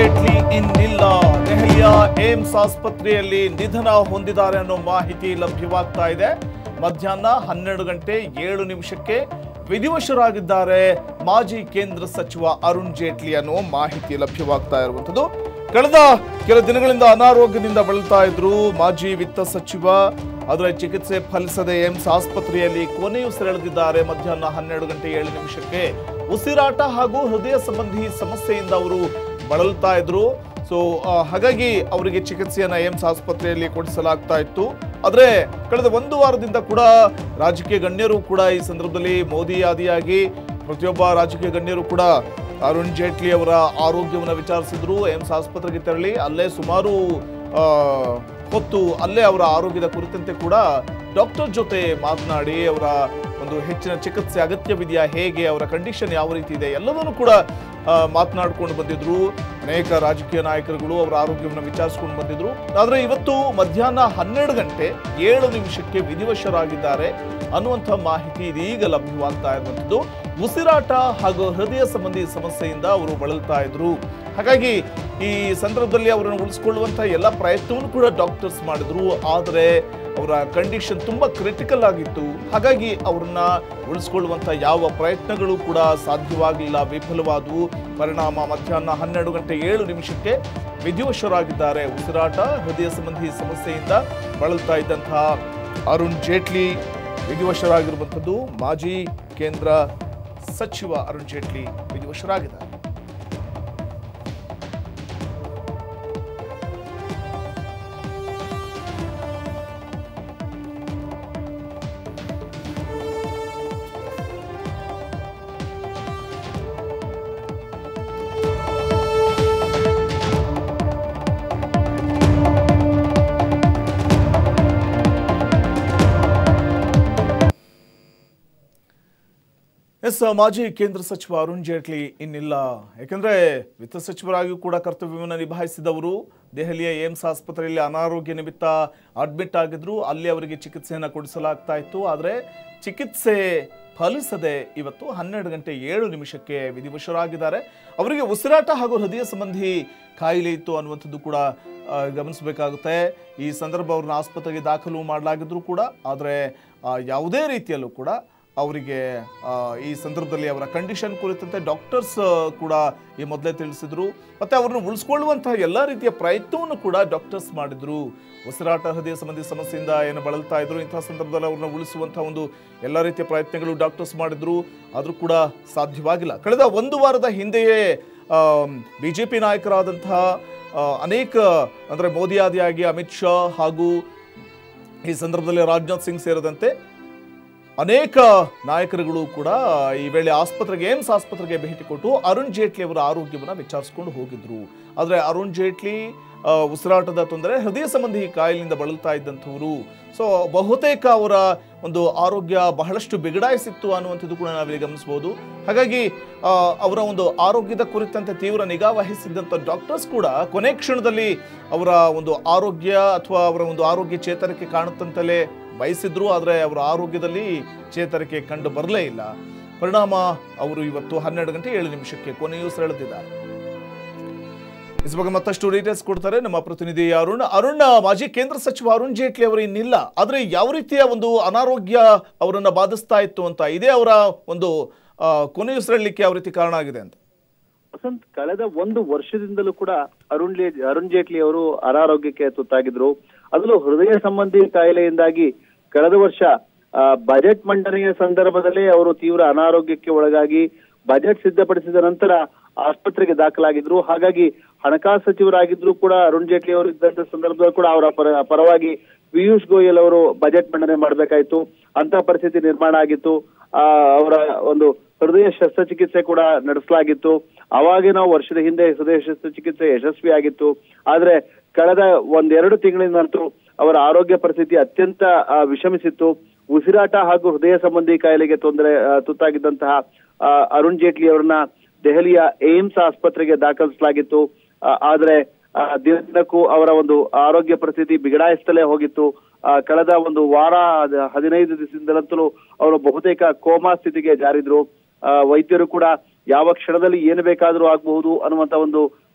ಜೇಟ್ಲಿ ಇನ್ನಿಲ್ಲ ದೆಹಲಿಯ ಏಮ್ಸ್ ಆಸ್ಪತ್ರೆಯಲ್ಲಿ ನಿಧನ ಹೊಂದಿದ್ದಾರೆ ಅನ್ನೋ ಮಾಹಿತಿ ಲಭ್ಯವಾಗ್ತಾ ಇದೆ ಮಧ್ಯಾಹ್ನ ಹನ್ನೆರಡು ಗಂಟೆ ಏಳು ನಿಮಿಷಕ್ಕೆ ವಿಧಿವಶರಾಗಿದ್ದಾರೆ ಮಾಜಿ ಕೇಂದ್ರ ಸಚಿವ ಅರುಣ್ ಜೇಟ್ಲಿ ಅನ್ನೋ ಮಾಹಿತಿ ಲಭ್ಯವಾಗ್ತಾ ಇರುವಂಥದ್ದು ಕಳೆದ ಕೆಲ ದಿನಗಳಿಂದ ಅನಾರೋಗ್ಯದಿಂದ ಬಳಲ್ತಾ ಇದ್ರು ಮಾಜಿ ವಿತ್ತ ಸಚಿವ ಆದರೆ ಚಿಕಿತ್ಸೆ ಫಲಿಸದೆ ಏಮ್ಸ್ ಆಸ್ಪತ್ರೆಯಲ್ಲಿ ಕೊನೆಯುಸಿರೆಳೆದಿದ್ದಾರೆ ಮಧ್ಯಾಹ್ನ ಹನ್ನೆರಡು ಗಂಟೆ ಏಳು ನಿಮಿಷಕ್ಕೆ ಉಸಿರಾಟ ಹಾಗೂ ಹೃದಯ ಸಂಬಂಧಿ ಸಮಸ್ಯೆಯಿಂದ ಅವರು ಬಳಲ್ತಾ ಇದ್ರು ಸೊ ಹಾಗಾಗಿ ಅವರಿಗೆ ಚಿಕಿತ್ಸೆಯನ್ನ ಏಮ್ಸ್ ಆಸ್ಪತ್ರೆಯಲ್ಲಿ ಕೊಡಿಸಲಾಗ್ತಾ ಇತ್ತು ಆದ್ರೆ ಕಳೆದ ಒಂದು ವಾರದಿಂದ ಕೂಡ ರಾಜಕೀಯ ಗಣ್ಯರು ಕೂಡ ಈ ಸಂದರ್ಭದಲ್ಲಿ ಮೋದಿ ಆದಿಯಾಗಿ ಪ್ರತಿಯೊಬ್ಬ ರಾಜಕೀಯ ಗಣ್ಯರು ಕೂಡ ಅರುಣ್ ಜೇಟ್ಲಿ ಅವರ ಆರೋಗ್ಯವನ್ನು ವಿಚಾರಿಸಿದ್ರು ಏಮ್ಸ್ ಆಸ್ಪತ್ರೆಗೆ ತೆರಳಿ ಅಲ್ಲೇ ಸುಮಾರು ಆ, ಹೊತ್ತು ಅಲ್ಲೇ ಅವರ ಆರೋಗ್ಯದ ಕುರಿತಂತೆ ಕೂಡ ಡಾಕ್ಟರ್ ಜೊತೆ ಮಾತನಾಡಿ ಅವರ ಒಂದು ಹೆಚ್ಚಿನ ಚಿಕಿತ್ಸೆ ಅಗತ್ಯವಿದೆಯಾ ಹೇಗೆ ಅವರ ಕಂಡೀಷನ್ ಯಾವ ರೀತಿ ಇದೆ ಎಲ್ಲವನ್ನೂ ಕೂಡ ಆ, ಮಾತನಾಡ್ಕೊಂಡು ಬಂದಿದ್ರು ಅನೇಕ ರಾಜಕೀಯ ನಾಯಕರುಗಳು ಅವರ ಆರೋಗ್ಯವನ್ನು ವಿಚಾರಿಸ್ಕೊಂಡು ಬಂದಿದ್ರು ಆದ್ರೆ ಇವತ್ತು ಮಧ್ಯಾಹ್ನ ಹನ್ನೆರಡು ಗಂಟೆ ಏಳು ನಿಮಿಷಕ್ಕೆ ವಿಧಿವಶರಾಗಿದ್ದಾರೆ ಅನ್ನುವಂಥ ಮಾಹಿತಿ ಇದೀಗ ಲಭ್ಯವಾಗ್ತಾ ಇರುವಂಥದ್ದು ಉಸಿರಾಟ ಹಾಗೂ ಹೃದಯ ಸಂಬಂಧಿ ಸಮಸ್ಯೆಯಿಂದ ಅವರು ಬಳಲ್ತಾ ಇದ್ರು ಹಾಗಾಗಿ ಈ ಸಂದರ್ಭದಲ್ಲಿ ಅವರನ್ನು ಉಳಿಸ್ಕೊಳ್ಳುವಂತಹ ಎಲ್ಲ ಪ್ರಯತ್ನವನ್ನು ಕೂಡ ಡಾಕ್ಟರ್ಸ್ ಮಾಡಿದ್ರು ಆದರೆ ಅವರ ಕಂಡೀಷನ್ ತುಂಬಾ ಕ್ರಿಟಿಕಲ್ ಆಗಿತ್ತು ಹಾಗಾಗಿ ಅವರನ್ನ ಉಳಿಸ್ಕೊಳ್ಳುವಂತ ಯಾವ ಪ್ರಯತ್ನಗಳು ಕೂಡ ಸಾಧ್ಯವಾಗಲಿಲ್ಲ ವಿಫಲವಾದವು ಪರಿಣಾಮ ಮಧ್ಯಾಹ್ನ ಹನ್ನೆರಡು ಗಂಟೆ ಏಳು ನಿಮಿಷಕ್ಕೆ ವಿಧಿವಶರಾಗಿದ್ದಾರೆ ಉಸಿರಾಟ ಹೃದಯ ಸಂಬಂಧಿ ಸಮಸ್ಯೆಯಿಂದ ಬಳಲ್ತಾ ಇದ್ದಂತಹ ಅರುಣ್ ಜೇಟ್ಲಿ ವಿಧಿವಶರಾಗಿರುವಂಥದ್ದು ಮಾಜಿ ಕೇಂದ್ರ ಸಚಿವ ಅರುಣ್ ಜೇಟ್ಲಿ ವಿಧಿವಶರಾಗಿದ್ದಾರೆ ಎಸ್ ಮಾಜಿ ಕೇಂದ್ರ ಸಚಿವ ಅರುಣ್ ಜೇಟ್ಲಿ ಇನ್ನಿಲ್ಲ ಯಾಕಂದ್ರೆ ವಿತ್ತ ಸಚಿವರಾಗಿಯೂ ಕೂಡ ಕರ್ತವ್ಯವನ್ನು ನಿಭಾಯಿಸಿದವರು ದೆಹಲಿಯ ಏಮ್ಸ್ ಆಸ್ಪತ್ರೆಯಲ್ಲಿ ಅನಾರೋಗ್ಯ ನಿಮಿತ್ತ ಅಡ್ಮಿಟ್ ಆಗಿದ್ರು ಅಲ್ಲಿ ಅವರಿಗೆ ಚಿಕಿತ್ಸೆಯನ್ನು ಕೊಡಿಸಲಾಗ್ತಾ ಇತ್ತು ಆದರೆ ಚಿಕಿತ್ಸೆ ಫಲಿಸದೆ ಇವತ್ತು ಹನ್ನೆರಡು ಗಂಟೆ ಏಳು ನಿಮಿಷಕ್ಕೆ ವಿಧಿವಶರಾಗಿದ್ದಾರೆ ಅವರಿಗೆ ಉಸಿರಾಟ ಹಾಗೂ ಹೃದಯ ಸಂಬಂಧಿ ಕಾಯಿಲೆ ಇತ್ತು ಅನ್ನುವಂಥದ್ದು ಕೂಡ ಆ, ಗಮನಿಸಬೇಕಾಗುತ್ತೆ ಈ ಸಂದರ್ಭ ಅವ್ರನ್ನ ಆಸ್ಪತ್ರೆಗೆ ದಾಖಲು ಮಾಡಲಾಗಿದ್ರು ಕೂಡ ಆದರೆ ಯಾವುದೇ ರೀತಿಯಲ್ಲೂ ಕೂಡ ಅವರಿಗೆ ಆ, ಈ ಸಂದರ್ಭದಲ್ಲಿ ಅವರ ಕಂಡೀಷನ್ ಕುರಿತಂತೆ ಡಾಕ್ಟರ್ಸ್ ಕೂಡ ಈ ಮೊದಲೇ ತಿಳಿಸಿದ್ರು ಮತ್ತೆ ಅವರನ್ನು ಉಳಿಸ್ಕೊಳ್ಳುವಂತಹ ಎಲ್ಲ ರೀತಿಯ ಪ್ರಯತ್ನವನ್ನು ಕೂಡ ಡಾಕ್ಟರ್ಸ್ ಮಾಡಿದ್ರು ಉಸಿರಾಟ ಹೃದಯ ಸಂಬಂಧಿ ಸಮಸ್ಯೆಯಿಂದ ಏನು ಬಳಲ್ತಾ ಇದ್ರು ಇಂತಹ ಸಂದರ್ಭದಲ್ಲಿ ಅವ್ರನ್ನ ಉಳಿಸುವಂತಹ ಒಂದು ಎಲ್ಲ ರೀತಿಯ ಪ್ರಯತ್ನಗಳು ಡಾಕ್ಟರ್ಸ್ ಮಾಡಿದ್ರು ಆದರೂ ಕೂಡ ಸಾಧ್ಯವಾಗಿಲ್ಲ ಕಳೆದ ಒಂದು ವಾರದ ಹಿಂದೆಯೇ ಬಿಜೆಪಿ ನಾಯಕರಾದಂತಹ ಆ, ಅನೇಕ ಅಂದರೆ ಮೋದಿ ಆದಿಯಾಗಿ ಅಮಿತ್ ಶಾ ಹಾಗೂ ಈ ಸಂದರ್ಭದಲ್ಲಿ ರಾಜನಾಥ್ ಸಿಂಗ್ ಸೇರಿದಂತೆ ಅನೇಕ ನಾಯಕರುಗಳು ಕೂಡ ಈ ವೇಳೆ ಆಸ್ಪತ್ರೆಗೆ ಏಮ್ಸ್ ಆಸ್ಪತ್ರೆಗೆ ಭೇಟಿ ಕೊಟ್ಟು ಅರುಣ್ ಜೇಟ್ಲಿ ಅವರ ಆರೋಗ್ಯವನ್ನು ವಿಚಾರಿಸಿಕೊಂಡು ಹೋಗಿದ್ರು ಆದರೆ ಅರುಣ್ ಜೇಟ್ಲಿ ಆ, ಉಸಿರಾಟದ ತೊಂದರೆ ಹೃದಯ ಸಂಬಂಧಿ ಕಾಯಿಲೆಯಿಂದ ಬಳಲ್ತಾ ಇದ್ದಂಥವರು ಸೊ ಬಹುತೇಕ ಅವರ ಒಂದು ಆರೋಗ್ಯ ಬಹಳಷ್ಟು ಬಿಗಡಾಯಿಸಿತ್ತು ಅನ್ನುವಂಥದ್ದು ಕೂಡ ನಾವಿಲ್ಲಿ ಗಮನಿಸಬಹುದು ಹಾಗಾಗಿ ಆ, ಅವರ ಒಂದು ಆರೋಗ್ಯದ ಕುರಿತಂತೆ ತೀವ್ರ ನಿಗಾ ವಹಿಸಿದ್ದಂಥ ಡಾಕ್ಟರ್ಸ್ ಕೂಡ ಕೊನೆ ಕ್ಷಣದಲ್ಲಿ ಅವರ ಒಂದು ಆರೋಗ್ಯ ಅಥವಾ ಅವರ ಒಂದು ಆರೋಗ್ಯ ಚೇತರಿಕೆ ಕಾಣುತ್ತಂತಲೇ ಬಯಸಿದ್ರು ಆದರೆ ಅವರ ಆರೋಗ್ಯದಲ್ಲಿ ಚೇತರಿಕೆ ಕಂಡು ಬರಲೇ ಇಲ್ಲ ಪರಿಣಾಮ ಅವರು ಇವತ್ತು ಹನ್ನೆರಡು ಗಂಟೆ ಏಳು ನಿಮಿಷಕ್ಕೆ ಕೊನೆಯುಸಿರೆಳೆದಿದ್ದಾರೆ ಇಸ್ ಬಗ್ಗೆ ಮತ್ತಷ್ಟು ಡೀಟೇಲ್ಸ್ ಕೊಡ್ತಾರೆ ನಮ್ಮ ಪ್ರತಿನಿಧಿ ಅರುಣ್ ಅರುಣ್ ಮಾಜಿ ಕೇಂದ್ರ ಸಚಿವ ಅರುಣ್ ಜೇಟ್ಲಿ ಅವರು ಇನ್ನಿಲ್ಲ ಆದ್ರೆ ಯಾವ ರೀತಿಯ ಒಂದು ಅನಾರೋಗ್ಯ ಅವರನ್ನ ಬಾಧಿಸ್ತಾ ಇತ್ತು ಅಂತ ಇದೇ ಅವರ ಒಂದು ಆ, ಕೊನೆಯುಸಿರೆಳಲಿಕ್ಕೆ ಯಾವ ರೀತಿ ಕಾರಣ ಆಗಿದೆ ಅಂತ ವಸಂತ್ ಕಳೆದ ಒಂದು ವರ್ಷದಿಂದಲೂ ಕೂಡ ಅರುಣ್ ಲೇ ಅರುಣ್ ಜೇಟ್ಲಿ ಅವರು ಅನಾರೋಗ್ಯಕ್ಕೆ ತುತ್ತಾಗಿದ್ರು ಅದರಲ್ಲೂ ಹೃದಯ ಸಂಬಂಧಿ ಕಾಯಿಲೆಯಿಂದಾಗಿ ಕಳೆದ ವರ್ಷ ಆ, ಬಜೆಟ್ ಮಂಡನೆಯ ಸಂದರ್ಭದಲ್ಲಿ ಅವರು ತೀವ್ರ ಅನಾರೋಗ್ಯಕ್ಕೆ ಒಳಗಾಗಿ ಬಜೆಟ್ ಸಿದ್ಧಪಡಿಸಿದ ನಂತರ ಆಸ್ಪತ್ರೆಗೆ ದಾಖಲಾಗಿದ್ರು ಹಾಗಾಗಿ ಹಣಕಾಸು ಸಚಿವರಾಗಿದ್ರು ಕೂಡ ಅರುಣ್ ಜೇಟ್ಲಿ ಅವರು ಇದ್ದಂತ ಸಂದರ್ಭದಲ್ಲಿ ಕೂಡ ಅವರ ಪರ ಪರವಾಗಿ ಪಿಯೂಷ್ ಗೋಯಲ್ ಅವರು ಬಜೆಟ್ ಮಂಡನೆ ಮಾಡಬೇಕಾಯ್ತು ಅಂತ ಪರಿಸ್ಥಿತಿ ನಿರ್ಮಾಣ ಆಗಿತ್ತು ಆ ಅವರ ಒಂದು ಹೃದಯ ಶಸ್ತ್ರಚಿಕಿತ್ಸೆ ಕೂಡ ನಡೆಸಲಾಗಿತ್ತು ಅವಾಗಿನ ವರ್ಷದ ಹಿಂದೆ ಹೃದಯ ಶಸ್ತ್ರಚಿಕಿತ್ಸೆ ಯಶಸ್ವಿಯಾಗಿತ್ತು ಆದ್ರೆ ಕಳೆದ ಒಂದೆರಡು ತಿಂಗಳಿನಂತೂ ಅವರ ಆರೋಗ್ಯ ಪರಿಸ್ಥಿತಿ ಅತ್ಯಂತ ಆ, ವಿಷಮಿಸಿತ್ತು ಉಸಿರಾಟ ಹಾಗೂ ಹೃದಯ ಸಂಬಂಧಿ ಕಾಯಿಲೆಗೆ ತೊಂದರೆ ಆ, ತುತ್ತಾಗಿದ್ದಂತಹ ಆ, ಅರುಣ್ ಜೇಟ್ಲಿ ಅವರನ್ನ ದೆಹಲಿಯ ಏಮ್ಸ್ ಆಸ್ಪತ್ರೆಗೆ ದಾಖಲಿಸಲಾಗಿತ್ತು ಆ, ಆದ್ರೆ ಆ, ದಿನಕ್ಕೂ ಅವರ ಒಂದು ಆರೋಗ್ಯ ಪರಿಸ್ಥಿತಿ ಬಿಗಡಾಯಿಸ್ತಲೇ ಹೋಗಿತ್ತು ಆ, ಕಳೆದ ಒಂದು ವಾರ ಅದ- ಹದಿನೈದು ದಿವಸದಿಂದಲಂತಲೂ ಅವರು ಬಹುತೇಕ ಕೋಮಾ ಸ್ಥಿತಿಗೆ ಜಾರಿದ್ರು ಆ, ವೈದ್ಯರು ಕೂಡ ಯಾವ ಕ್ಷಣದಲ್ಲಿ ಏನು ಬೇಕಾದರೂ ಆಗಬಹುದು ಅನ್ನುವಂತ ಒಂದು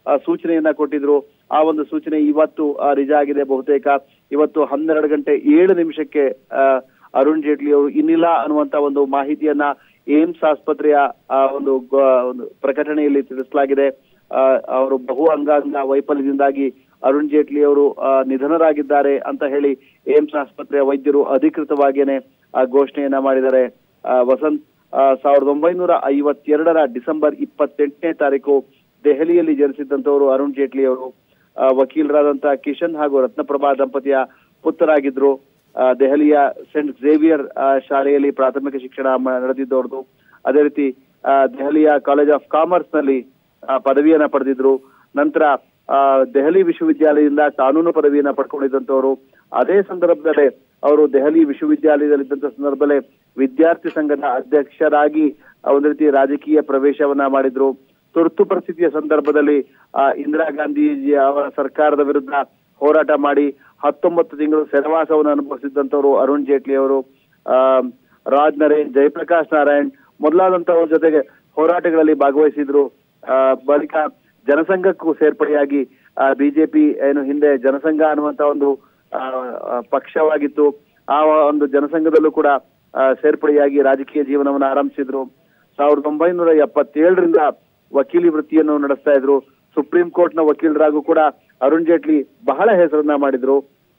ಆ, ಸೂಚನೆಯನ್ನ ಕೊಟ್ಟಿದ್ರು ಆ ಒಂದು ಸೂಚನೆ ಇವತ್ತು ಆ, ನಿಜ ಆಗಿದೆ ಬಹುತೇಕ ಇವತ್ತು ಹನ್ನೆರಡು ಗಂಟೆ ಏಳು ನಿಮಿಷಕ್ಕೆ ಆ, ಅರುಣ್ ಜೇಟ್ಲಿ ಅವರು ಇನ್ನಿಲ್ಲ ಅನ್ನುವಂತ ಒಂದು ಮಾಹಿತಿಯನ್ನ ಏಮ್ಸ್ ಆಸ್ಪತ್ರೆಯ ಆ, ಒಂದು ಗ- ಒಂದು ಪ್ರಕಟಣೆಯಲ್ಲಿ ತಿಳಿಸಲಾಗಿದೆ ಆ, ಅವರು ಬಹು ಅಂಗಾಂಗ ವೈಫಲ್ಯದಿಂದಾಗಿ ಅರುಣ್ ಜೇಟ್ಲಿ ಅವರು ಆ, ನಿಧನರಾಗಿದ್ದಾರೆ ಅಂತ ಹೇಳಿ ಏಮ್ಸ್ ಆಸ್ಪತ್ರೆಯ ವೈದ್ಯರು ಅಧಿಕೃತವಾಗಿಯೇ ಆ ಘೋಷಣೆಯನ್ನ ಮಾಡಿದ್ದಾರೆ ಆ, ವಸಂತ್ ಆ, ಸಾವಿರದ ಒಂಬೈನೂರ ಐವತ್ತೆರಡರ ಡಿಸೆಂಬರ್ ಇಪ್ಪತ್ತೆಂಟನೇ ತಾರೀಕು ದೆಹಲಿಯಲ್ಲಿ ಜನಿಸಿದ್ದಂತವರು ಅರುಣ್ ಜೇಟ್ಲಿ ಅವರು ಆ, ವಕೀಲರಾದಂತಹ ಕಿಶನ್ ಹಾಗೂ ರತ್ನಪ್ರಭಾ ದಂಪತಿಯ ಪುತ್ರರಾಗಿದ್ರು ಆ, ದೆಹಲಿಯ ಸೆಂಟ್ ಝೇವಿಯರ್ ಆ, ಶಾಲೆಯಲ್ಲಿ ಪ್ರಾಥಮಿಕ ಶಿಕ್ಷಣ ಮ- ನಡೆದಿದ್ದವ್ರದ್ದು ಅದೇ ರೀತಿ ಆ, ದೆಹಲಿಯ ಕಾಲೇಜ್ ಆಫ್ ಕಾಮರ್ಸ್ ನಲ್ಲಿ ಆ, ಪದವಿಯನ್ನ ಪಡೆದಿದ್ರು ನಂತರ ಆ, ದೆಹಲಿ ವಿಶ್ವವಿದ್ಯಾಲಯದಿಂದ ಕಾನೂನು ಪದವಿಯನ್ನ ಪಡ್ಕೊಂಡಿದ್ದಂತವರು ಅದೇ ಸಂದರ್ಭದಲ್ಲೇ ಅವರು ದೆಹಲಿ ವಿಶ್ವವಿದ್ಯಾಲಯದಲ್ಲಿದ್ದಂತ ಸಂದರ್ಭದಲ್ಲೇ ವಿದ್ಯಾರ್ಥಿ ಸಂಘದ ಅಧ್ಯಕ್ಷರಾಗಿ ಆ, ಒಂದು ರೀತಿ ರಾಜಕೀಯ ಪ್ರವೇಶವನ್ನ ಮಾಡಿದ್ರು ತುರ್ತು ಪರಿಸ್ಥಿತಿಯ ಸಂದರ್ಭದಲ್ಲಿ ಆ, ಇಂದಿರಾ ಗಾಂಧೀಜಿ ಅವರ ಸರ್ಕಾರದ ವಿರುದ್ಧ ಹೋರಾಟ ಮಾಡಿ ಹತ್ತೊಂಬತ್ತು ತಿಂಗಳು ಸೆನವಾಸವನ್ನು ಅನುಭವಿಸಿದ್ದಂತವರು ಅರುಣ್ ಜೇಟ್ಲಿ ಅವರು ಆ, ರಾಜ್ ನರೇನ್ ಜಯಪ್ರಕಾಶ್ ನಾರಾಯಣ್ ಮೊದಲಾದಂತವ್ರ ಜೊತೆಗೆ ಹೋರಾಟಗಳಲ್ಲಿ ಭಾಗವಹಿಸಿದ್ರು ಆ, ಬಳಿಕ ಜನಸಂಘಕ್ಕೂ ಸೇರ್ಪಡೆಯಾಗಿ ಬಿಜೆಪಿ ಏನು ಹಿಂದೆ ಜನಸಂಘ ಅನ್ನುವಂತ ಒಂದು ಆ, ಆ, ಪಕ್ಷವಾಗಿತ್ತು ಆ ಒಂದು ಜನಸಂಘದಲ್ಲೂ ಕೂಡ ಆ, ಸೇರ್ಪಡೆಯಾಗಿ ರಾಜಕೀಯ ಜೀವನವನ್ನು ಆರಂಭಿಸಿದ್ರು ಸಾವಿರದ ಒಂಬೈನೂರ ಎಪ್ಪತ್ತೇಳರಿಂದ ವಕೀಲಿ ವೃತ್ತಿಯನ್ನು ನಡೆಸ್ತಾ ಇದ್ರು ಸುಪ್ರೀಂ ಕೋರ್ಟ್ ನ ವಕೀಲರಾಗೂ ಕೂಡ ಅರುಣ್ ಜೇಟ್ಲಿ ಬಹಳ ಹೆಸರನ್ನ ಮಾಡಿದ್ರು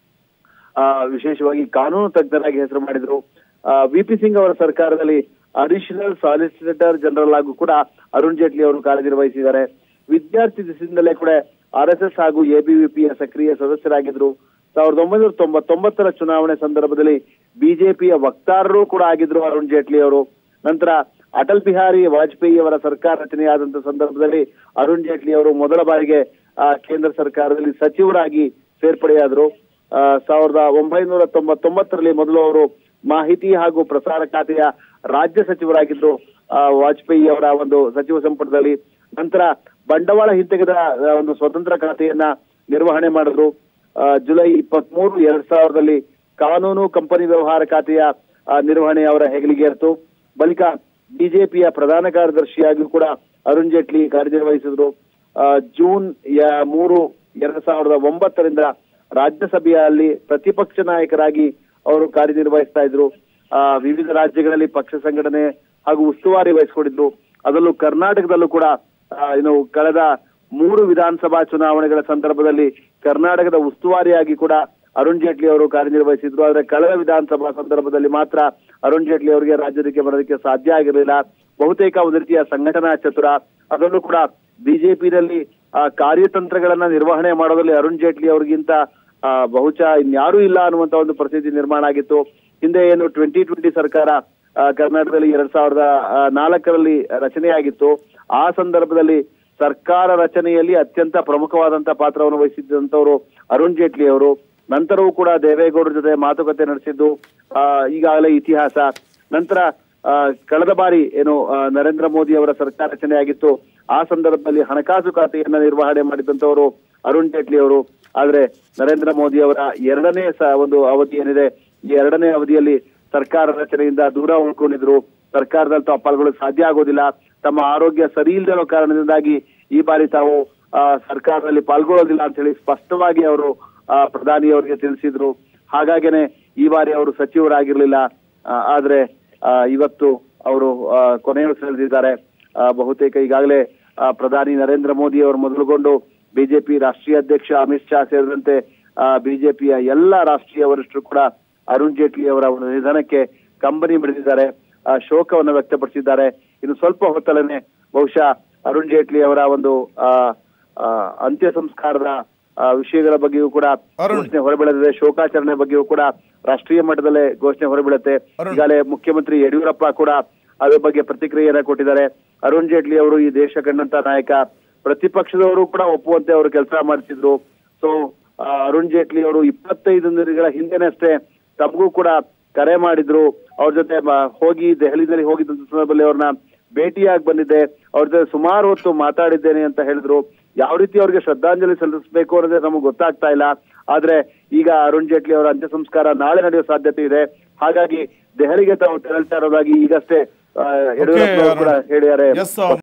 ಆ, ವಿಶೇಷವಾಗಿ ಕಾನೂನು ತಜ್ಞರಾಗಿ ಹೆಸರು ಮಾಡಿದ್ರು ವಿ ಪಿ ಸಿಂಗ್ ಅವರ ಸರ್ಕಾರದಲ್ಲಿ ಅಡಿಷನಲ್ ಸಾಲಿಸಿಟರ್ ಜನರಲ್ ಆಗೂ ಕೂಡ ಅರುಣ್ ಜೇಟ್ಲಿ ಅವರು ಕಾರ್ಯನಿರ್ವಹಿಸಿದ್ದಾರೆ ವಿದ್ಯಾರ್ಥಿ ದಿಸೆಯಿಂದಲೇ ಕೂಡ ಆರ್ ಎಸ್ ಎಸ್ ಹಾಗೂ ಎಬಿವಿಪಿಯ ಸಕ್ರಿಯ ಸದಸ್ಯರಾಗಿದ್ರು ಸಾವಿರದ ಒಂಬೈನೂರ ತೊಂಬತ್ತೊಂಬತ್ತರ ಚುನಾವಣೆ ಸಂದರ್ಭದಲ್ಲಿ ಬಿಜೆಪಿಯ ವಕ್ತಾರರು ಕೂಡ ಆಗಿದ್ರು ಅರುಣ್ ಜೇಟ್ಲಿ ಅವರು ನಂತರ ಅಟಲ್ ಬಿಹಾರಿ ವಾಜಪೇಯಿ ಅವರ ಸರ್ಕಾರ ರಚನೆಯಾದಂತ ಸಂದರ್ಭದಲ್ಲಿ ಅರುಣ್ ಜೇಟ್ಲಿ ಅವರು ಮೊದಲ ಬಾರಿಗೆ ಆ, ಕೇಂದ್ರ ಸರ್ಕಾರದಲ್ಲಿ ಸಚಿವರಾಗಿ ಸೇರ್ಪಡೆಯಾದರು ಆ, ಸಾವಿರದ ಒಂಬೈನೂರ ತೊಂಬತ್ತೊಂಬತ್ತರಲ್ಲಿ ಮೊದಲು ಅವರು ಮಾಹಿತಿ ಹಾಗೂ ಪ್ರಸಾರ ಖಾತೆಯ ರಾಜ್ಯ ಸಚಿವರಾಗಿದ್ರು ಆ, ವಾಜಪೇಯಿ ಅವರ ಒಂದು ಸಚಿವ ಸಂಪುಟದಲ್ಲಿ ನಂತರ ಬಂಡವಾಳ ಹಿಂತೆಗೆದ ಆ, ಒಂದು ಸ್ವತಂತ್ರ ಖಾತೆಯನ್ನ ನಿರ್ವಹಣೆ ಮಾಡಿದ್ರು ಆ, ಜುಲೈ ಇಪ್ಪತ್ಮೂರು ಎರಡ್ ಸಾವಿರದಲ್ಲಿ ಕಾನೂನು ಕಂಪನಿ ವ್ಯವಹಾರ ಖಾತೆಯ ಆ, ನಿರ್ವಹಣೆ ಅವರ ಹೆಗಲಿಗೆ ಇರ್ತು ಬಳಿಕ ಬಿಜೆಪಿಯ ಪ್ರಧಾನ ಕಾರ್ಯದರ್ಶಿಯಾಗಿ ಕೂಡ ಅರುಣ್ ಜೇಟ್ಲಿ ಕಾರ್ಯನಿರ್ವಹಿಸಿದ್ರು ಆ, ಜೂನ್ ಯ- ಮೂರು ಎರಡ್ ಸಾವಿರದ ಒಂಬತ್ತರಿಂದ ರಾಜ್ಯಸಭೆಯಲ್ಲಿ ಪ್ರತಿಪಕ್ಷ ನಾಯಕರಾಗಿ ಅವರು ಕಾರ್ಯನಿರ್ವಹಿಸ್ತಾ ಇದ್ರು ಆ, ವಿವಿಧ ರಾಜ್ಯಗಳಲ್ಲಿ ಪಕ್ಷ ಸಂಘಟನೆ ಹಾಗೂ ಉಸ್ತುವಾರಿ ವಹಿಸಿಕೊಂಡಿದ್ರು ಅದರಲ್ಲೂ ಕರ್ನಾಟಕದಲ್ಲೂ ಕೂಡ ಆ, ಏನು ಕಳೆದ ಮೂರು ವಿಧಾನಸಭಾ ಚುನಾವಣೆಗಳ ಸಂದರ್ಭದಲ್ಲಿ ಕರ್ನಾಟಕದ ಉಸ್ತುವಾರಿಯಾಗಿ ಕೂಡ ಅರುಣ್ ಜೇಟ್ಲಿ ಅವರು ಕಾರ್ಯನಿರ್ವಹಿಸಿದ್ರು ಆದ್ರೆ ಕಳೆದ ವಿಧಾನಸಭಾ ಸಂದರ್ಭದಲ್ಲಿ ಮಾತ್ರ ಅರುಣ್ ಜೇಟ್ಲಿ ಅವರಿಗೆ ರಾಜ್ಯಕ್ಕೆ ಬರೋದಕ್ಕೆ ಸಾಧ್ಯ ಆಗಿರಲಿಲ್ಲ ಬಹುತೇಕ ಒಂದು ರೀತಿಯ ಸಂಘಟನಾ ಚತುರ ಅದರಲ್ಲೂ ಕೂಡ ಬಿಜೆಪಿನಲ್ಲಿ ಕಾರ್ಯತಂತ್ರಗಳನ್ನ ನಿರ್ವಹಣೆ ಮಾಡೋದ್ರಲ್ಲಿ ಅರುಣ್ ಜೇಟ್ಲಿ ಅವ್ರಿಗಿಂತ ಆ, ಬಹುಶಃ ಇನ್ಯಾರೂ ಇಲ್ಲ ಅನ್ನುವಂತ ಒಂದು ಪರಿಸ್ಥಿತಿ ನಿರ್ಮಾಣ ಆಗಿತ್ತು ಹಿಂದೆ ಏನು ಟ್ವೆಂಟಿ ಟ್ವೆಂಟಿ ಸರ್ಕಾರ ಆ, ಕರ್ನಾಟಕದಲ್ಲಿ ಎರಡ್ ಸಾವಿರದ ಆ, ನಾಲ್ಕರಲ್ಲಿ ರಚನೆಯಾಗಿತ್ತು ಆ ಸಂದರ್ಭದಲ್ಲಿ ಸರ್ಕಾರ ರಚನೆಯಲ್ಲಿ ಅತ್ಯಂತ ಪ್ರಮುಖವಾದಂತ ಪಾತ್ರವನ್ನು ವಹಿಸಿದ್ದಂತವರು ಅರುಣ್ ಜೇಟ್ಲಿ ಅವರು ನಂತರವೂ ಕೂಡ ದೇವೇಗೌಡರ ಜೊತೆ ಮಾತುಕತೆ ನಡೆಸಿದ್ದು ಆ, ಈಗಾಗಲೇ ಇತಿಹಾಸ ನಂತರ ಆ, ಕಳೆದ ಬಾರಿ ಏನು ಆ, ನರೇಂದ್ರ ಮೋದಿ ಅವರ ಸರ್ಕಾರ ರಚನೆಯಾಗಿತ್ತು ಆ ಸಂದರ್ಭದಲ್ಲಿ ಹಣಕಾಸು ಖಾತೆಯನ್ನ ನಿರ್ವಹಣೆ ಮಾಡಿದಂತವರು ಅರುಣ್ ಜೇಟ್ಲಿ ಅವರು ಆದ್ರೆ ನರೇಂದ್ರ ಮೋದಿ ಅವರ ಎರಡನೇ ಸ- ಒಂದು ಅವಧಿ ಏನಿದೆ ಈ ಎರಡನೇ ಅವಧಿಯಲ್ಲಿ ಸರ್ಕಾರ ರಚನೆಯಿಂದ ದೂರ ಉಳ್ಕೊಂಡಿದ್ರು ಸರ್ಕಾರದಲ್ಲಿ ತಾವು ಪಾಲ್ಗೊಳ್ಳಲು ಸಾಧ್ಯ ಆಗೋದಿಲ್ಲ ತಮ್ಮ ಆರೋಗ್ಯ ಸರಿ ಇಲ್ಲದಿರೋ ಕಾರಣದಿಂದಾಗಿ ಈ ಬಾರಿ ತಾವು ಆ, ಸರ್ಕಾರದಲ್ಲಿ ಪಾಲ್ಗೊಳ್ಳೋದಿಲ್ಲ ಅಂತ ಹೇಳಿ ಸ್ಪಷ್ಟವಾಗಿ ಅವರು ಆ, ಪ್ರಧಾನಿ ಅವರಿಗೆ ತಿಳಿಸಿದ್ರು ಹಾಗಾಗೇನೆ ಈ ಬಾರಿ ಅವರು ಸಚಿವರಾಗಿರ್ಲಿಲ್ಲ ಆ, ಆದ್ರೆ ಆ, ಇವತ್ತು ಅವರು ಆ, ಕೊನೆಯುಳಿಸಲಿದ್ದಾರೆ ಆ, ಬಹುತೇಕ ಈಗಾಗಲೇ ಆ, ಪ್ರಧಾನಿ ನರೇಂದ್ರ ಮೋದಿ ಅವರು ಮೊದಲುಗೊಂಡು ಬಿಜೆಪಿ ರಾಷ್ಟ್ರೀಯ ಅಧ್ಯಕ್ಷ ಅಮಿತ್ ಶಾ ಸೇರಿದಂತೆ ಬಿಜೆಪಿಯ ಎಲ್ಲ ರಾಷ್ಟ್ರೀಯ ವರಿಷ್ಠರು ಕೂಡ ಅರುಣ್ ಜೇಟ್ಲಿ ಅವರ ಒಂದು ನಿಧನಕ್ಕೆ ಕಂಬನಿ ಮಿಡಿದಿದ್ದಾರೆ ಆ, ಶೋಕವನ್ನು ವ್ಯಕ್ತಪಡಿಸಿದ್ದಾರೆ ಇನ್ನು ಸ್ವಲ್ಪ ಹೊತ್ತಲ್ಲೇ ಬಹುಶಃ ಅರುಣ್ ಜೇಟ್ಲಿ ಅವರ ಒಂದು ಆ, ಆ, ಅಂತ್ಯ ಸಂಸ್ಕಾರದ ಆ, ವಿಷಯಗಳ ಬಗ್ಗೆಯೂ ಕೂಡ ಅರುಣ್. ಘೋಷಣೆ ಹೊರಬೀಳದಿದೆ ಶೋಕಾಚರಣೆ ಬಗ್ಗೆಯೂ ಕೂಡ ರಾಷ್ಟ್ರೀಯ ಮಟ್ಟದಲ್ಲೇ ಘೋಷಣೆ ಹೊರಬೀಳುತ್ತೆ ಅರುಣ್. ಈಗಾಗಲೇ ಮುಖ್ಯಮಂತ್ರಿ ಯಡಿಯೂರಪ್ಪ ಕೂಡ ಅದ್ರ ಬಗ್ಗೆ ಪ್ರತಿಕ್ರಿಯೆಯನ್ನ ಕೊಟ್ಟಿದ್ದಾರೆ ಅರುಣ್ ಜೇಟ್ಲಿ ಅವರು ಈ ದೇಶ ಕಂಡಂತ ನಾಯಕ ಪ್ರತಿಪಕ್ಷದವರು ಕೂಡ ಒಪ್ಪುವಂತೆ ಅವರು ಕೆಲಸ ಮಾಡ್ತಿದ್ರು ಸೊ ಅರುಣ್ ಜೇಟ್ಲಿ ಅವರು ಇಪ್ಪತ್ತೈದು ದಿನಗಳ ಹಿಂದೆನೇ ಅಷ್ಟೇ ತಮಗೂ ಕೂಡ ಕರೆ ಮಾಡಿದ್ರು ಅವ್ರ ಜೊತೆ ಮ- ಹೋಗಿ ದೆಹಲಿನಲ್ಲಿ ಹೋಗಿದ್ದ ಸಂದರ್ಭದಲ್ಲಿ ಅವ್ರನ್ನ ಭೇಟಿಯಾಗಿ ಬಂದಿದ್ದೆ ಅವ್ರ ಜೊತೆ ಸುಮಾರು ಹೊತ್ತು ಮಾತಾಡಿದ್ದೇನೆ ಅಂತ ಹೇಳಿದ್ರು ಯಾವ ರೀತಿ ಅವ್ರಿಗೆ ಶ್ರದ್ಧಾಂಜಲಿ ಸಲ್ಲಿಸಬೇಕು ಅನ್ನೋದೇ ನಮಗೆ ಗೊತ್ತಾಗ್ತಾ ಇಲ್ಲ ಆದ್ರೆ ಈಗ ಅರುಣ್ ಜೇಟ್ಲಿ ಅವರ ಅಂತ್ಯ ಸಂಸ್ಕಾರ ನಾಳೆ ನಡೆಯುವ ಸಾಧ್ಯತೆ ಇದೆ ಹಾಗಾಗಿ ದೆಹಲಿಗೆ ತಾವು ತೆರಳ್ತಾ ಇರೋದಾಗಿ ಈಗಷ್ಟೇ ಆ, ಯಡಿಯೂರಪ್ಪ ಅವರು ಕೂಡ ಅರುಣ್. ಹೇಳಿದ್ದಾರೆ ಎಸ್